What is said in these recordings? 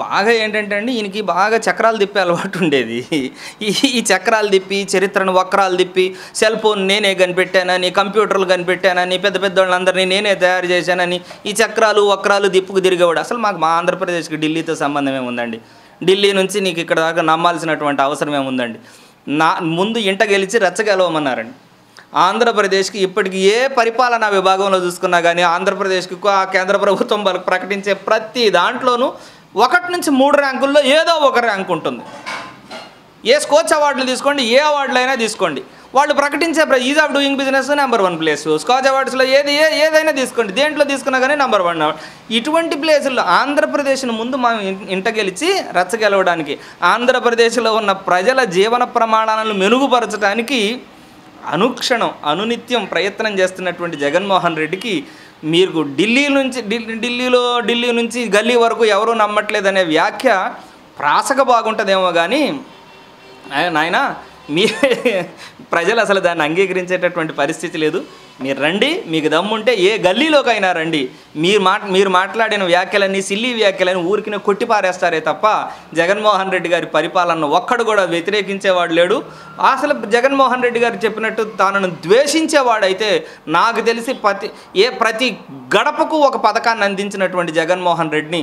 బాగా ఏంటంటే అండి ఈయనకి బాగా చక్రాలు తిప్పే అలవాటు ఉండేది ఈ ఈ చక్రాలు తిప్పి చరిత్రను వక్రాలు తిప్పి సెల్ ఫోన్ నేనే కనిపెట్టానని కంప్యూటర్లు కనిపెట్టానని పెద్ద పెద్ద వాళ్ళందరినీ నేనే తయారు చేశానని ఈ చక్రాలు వక్రాలు దిప్పుకు తిరిగేవాడు అసలు మాకు మా ఆంధ్రప్రదేశ్కి ఢిల్లీతో సంబంధం ఏముందండి ఢిల్లీ నుంచి నీకు ఇక్కడ దాకా నమ్మాల్సినటువంటి అవసరం ఏముందండి నా ముందు ఇంట గెలిచి రెచ్చగెలవమన్నారండి ఆంధ్రప్రదేశ్కి ఇప్పటికి ఏ పరిపాలనా విభాగంలో చూసుకున్నా కానీ ఆంధ్రప్రదేశ్కి ఆ కేంద్ర ప్రభుత్వం వాళ్ళకి ప్రకటించే ప్రతి దాంట్లోనూ ఒకటి నుంచి మూడు ర్యాంకుల్లో ఏదో ఒక ర్యాంక్ ఉంటుంది ఏ స్కోచ్ అవార్డులు తీసుకోండి ఏ అవార్డులు అయినా తీసుకోండి వాళ్ళు ప్రకటించే ease of doing business number one place Skoch అవార్డ్స్లో ఏది ఏ ఏదైనా తీసుకోండి దేంట్లో తీసుకున్నా కానీ నెంబర్ వన్ ఇటువంటి ప్లేసుల్లో ఆంధ్రప్రదేశ్ను ముందు మనం ఇన్- ఇంట గెలిచి రచ్చగెలవడానికి ఆంధ్రప్రదేశ్లో ఉన్న ప్రజల జీవన ప్రమాణాలను మెరుగుపరచడానికి అనుక్షణం అనునిత్యం ప్రయత్నం చేస్తున్నటువంటి జగన్మోహన్ రెడ్డికి మీరు ఢిల్లీ నుంచి ఢిల్లీ ఢిల్లీలో ఢిల్లీ నుంచి గల్లీ వరకు ఎవరూ నమ్మట్లేదనే వ్యాఖ్య ప్రాసగా బాగుంటుందేమో కానీ ఆయన నాయన మీ ప్రజలు అసలు దాన్ని అంగీకరించేటటువంటి పరిస్థితి లేదు మీరు రండి మీకు దమ్ముంటే ఏ గల్లీలోకైనా రండి మీరు మాట్ మీరు మాట్లాడిన వ్యాఖ్యలన్నీ సిల్లీ వ్యాఖ్యలని ఊరికినే కొట్టి పారేస్తారే తప్ప జగన్మోహన్ రెడ్డి గారి పరిపాలనను ఒక్కడు కూడా వ్యతిరేకించేవాడు లేడు అసలు జగన్మోహన్ రెడ్డి గారు చెప్పినట్టు తనను ద్వేషించేవాడైతే నాకు తెలిసి ప్రతి ఏ ప్రతి గడపకు ఒక పథకాన్ని అందించినటువంటి జగన్మోహన్ రెడ్డిని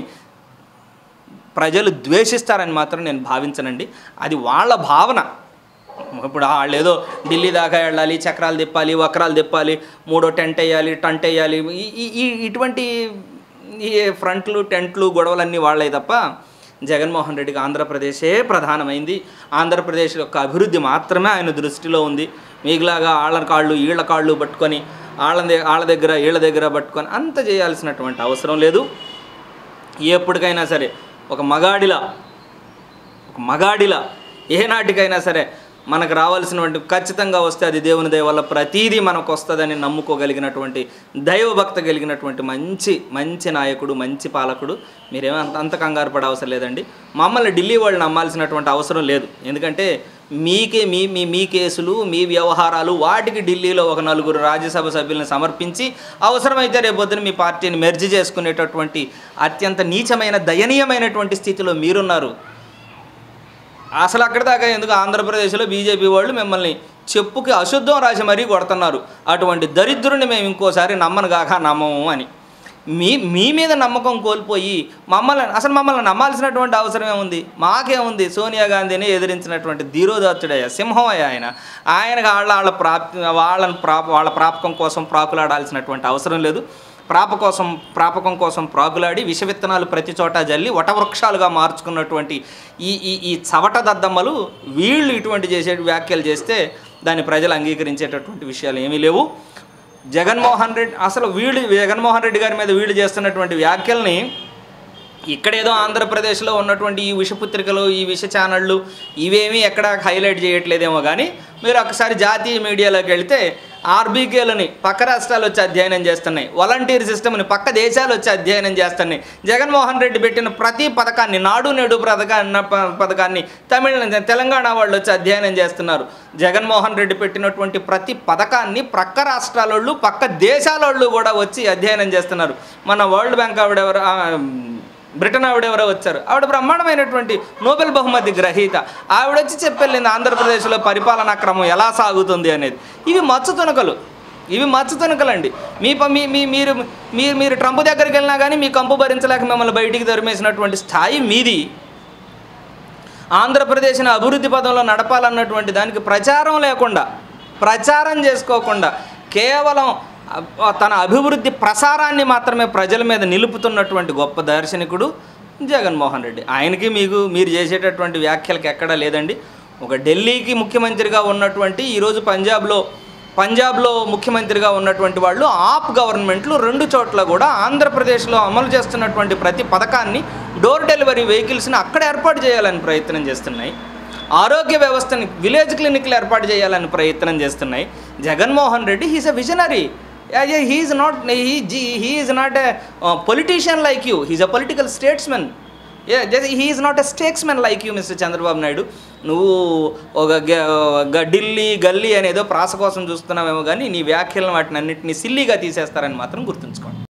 ప్రజలు ద్వేషిస్తారని మాత్రం నేను భావించనండి అది వాళ్ళ భావన ఇప్పుడు వాళ్ళు ఏదో ఢిల్లీ దాకా వెళ్ళాలి చక్రాలు తిప్పాలి వక్రాలు తిప్పాలి మూడో టెంట్ వేయాలి టంట్ వేయాలి ఈ- ఈ- ఈ ఇటువంటి ఈ ఫ్రంట్లు టెంట్లు గొడవలన్నీ వాళ్ళే తప్ప జగన్మోహన్ రెడ్డికి ఆంధ్రప్రదేశే ప్రధానమైంది ఆంధ్రప్రదేశ్ యొక్క అభివృద్ధి మాత్రమే ఆయన దృష్టిలో ఉంది మీకులాగా ఆళ్ళ కాళ్ళు ఈళ్ళ కాళ్ళు పట్టుకొని ఆళ్ళ ద- ఆళ్ళ దగ్గర ఈళ్ళ దగ్గర పట్టుకొని అంత చేయాల్సినటువంటి అవసరం లేదు ఎప్పటికైనా సరే ఒక మగాడిలా ఒక మగాడిలా ఏనాటికైనా సరే మనకు రావాల్సినటువంటి ఖచ్చితంగా వస్తే అది దేవుని దయ వల్ల ప్రతీదీ మనకు వస్తుందని నమ్ముకోగలిగినటువంటి దైవభక్త కలిగినటువంటి మంచి మంచి నాయకుడు మంచి పాలకుడు మీరేమో అంత అంత కంగారు పడే అవసరం లేదండి మమ్మల్ని ఢిల్లీ వాళ్ళు నమ్మాల్సినటువంటి అవసరం లేదు ఎందుకంటే మీకే మీ మీ మీ కేసులు మీ వ్యవహారాలు వాటికి ఢిల్లీలో ఒక నలుగురు రాజ్యసభ సభ్యులను సమర్పించి అవసరమైతే రేపొద్దున మీ పార్టీని మెర్జి చేసుకునేటటువంటి అత్యంత నీచమైన దయనీయమైనటువంటి స్థితిలో మీరున్నారు అసలు అక్కడ దాకా ఎందుకు ఆంధ్రప్రదేశ్లో బీజేపీ వాళ్ళు మిమ్మల్ని చెప్పుకి అశుద్ధం రాసి మరీ కొడుతున్నారు అటువంటి దరిద్రుని మేము ఇంకోసారి నమ్మను గాక నమ్మము అని మీ మీ మీద నమ్మకం కోల్పోయి మమ్మల్ని అసలు మమ్మల్ని నమ్మాల్సినటువంటి అవసరం ఏముంది మాకేముంది సోనియా గాంధీని ఎదిరించినటువంటి ధీరోదత్తుడయ్య సింహమయ్య ఆయన ఆయనకు వాళ్ళ వాళ్ళ ప్రాప్ వాళ్ళని ప్రాప వాళ్ళ ప్రాపకం కోసం ప్రాకులాడాల్సినటువంటి అవసరం లేదు ప్రాప కోసం ప్రాపకం కోసం ప్రాకులాడి విష విత్తనాలు ప్రతి చోట జల్లి వటవృక్షాలుగా మార్చుకున్నటువంటి ఈ ఈ ఈ చవట దద్దమ్మలు వీళ్ళు ఇటువంటి చేసే వ్యాఖ్యలు చేస్తే దాన్ని ప్రజలు అంగీకరించేటటువంటి విషయాలు ఏమీ లేవు జగన్మోహన్ రెడ్డి అసలు వీళ్ళు జగన్మోహన్ రెడ్డి గారి మీద వీళ్ళు చేస్తున్నటువంటి వ్యాఖ్యల్ని ఇక్కడేదో ఆంధ్రప్రదేశ్లో ఉన్నటువంటి ఈ విషపుత్రికలు ఈ విష ఛానళ్ళు ఇవేమీ ఎక్కడ హైలైట్ చేయట్లేదేమో కానీ మీరు ఒకసారి జాతీయ మీడియాలోకి వెళ్తే ఆర్బీకేలని పక్క రాష్ట్రాలు వచ్చి అధ్యయనం చేస్తున్నాయి వాలంటీర్ సిస్టమ్ని పక్క దేశాలు వచ్చి అధ్యయనం చేస్తున్నాయి జగన్మోహన్ రెడ్డి పెట్టిన ప్రతి పథకాన్ని నాడు నేడు పథకాన్ని పథకాన్ని తమిళ తెలంగాణ వాళ్ళు వచ్చి అధ్యయనం చేస్తున్నారు జగన్మోహన్ రెడ్డి పెట్టినటువంటి ప్రతి పథకాన్ని ప్రక్క రాష్ట్రాల వాళ్ళు పక్క దేశాల వాళ్ళు కూడా వచ్చి అధ్యయనం చేస్తున్నారు మన వరల్డ్ బ్యాంక్ ఆవిడ ఎవరు ఆ, బ్రిటన్ ఆవిడ ఎవరో వచ్చారు ఆవిడ బ్రహ్మాండమైనటువంటి నోబెల్ బహుమతి గ్రహీత ఆవిడ వచ్చి చెప్పెళ్ళింది ఆంధ్రప్రదేశ్లో పరిపాలనా క్రమం ఎలా సాగుతుంది అనేది ఇవి మచ్చ తునకలు ఇవి మచ్చ తునకలండి మీ ప- మీ మీ మీరు మీరు మీరు ట్రంప్ దగ్గరికి వెళ్ళినా కానీ మీ కంపు భరించలేక మిమ్మల్ని బయటికి తరిమేసినటువంటి స్థాయి మీది ఆంధ్రప్రదేశ్ని అభివృద్ధి పదంలో నడపాలన్నటువంటి దానికి ప్రచారం లేకుండా ప్రచారం చేసుకోకుండా కేవలం అ- తన అభివృద్ధి ప్రసారాన్ని మాత్రమే ప్రజల మీద నిలుపుతున్నటువంటి గొప్ప దార్శనికుడు జగన్మోహన్ రెడ్డి ఆయనకి మీకు మీరు చేసేటటువంటి వ్యాఖ్యలకు ఎక్కడా లేదండి ఒక ఢిల్లీకి ముఖ్యమంత్రిగా ఉన్నటువంటి ఈరోజు పంజాబ్లో పంజాబ్లో ముఖ్యమంత్రిగా ఉన్నటువంటి వాళ్ళు ఆప్ గవర్నమెంట్లు రెండు చోట్ల కూడా ఆంధ్రప్రదేశ్లో అమలు చేస్తున్నటువంటి ప్రతి పథకాన్ని డోర్ డెలివరీ వెహికల్స్ని అక్కడ ఏర్పాటు చేయాలని ప్రయత్నం చేస్తున్నాయి ఆరోగ్య వ్యవస్థని విలేజ్ క్లినిక్లు ఏర్పాటు చేయాలని ప్రయత్నం చేస్తున్నాయి Jaganmohan Reddy he's a visionary he's not he's not a politician like you he's a political statesmen he's not a statesmen like you Mr Chandrababu Naidu నువ్వు ఒక గ- గ- ఢిల్లీ గల్లీ అనేదో ప్రాస కోసం చూస్తున్నావేమో కానీ నీ వ్యాఖ్యలను వాటిని అన్నింటినీ సిల్లీగా తీసేస్తారని మాత్రం గుర్తుంచుకోండి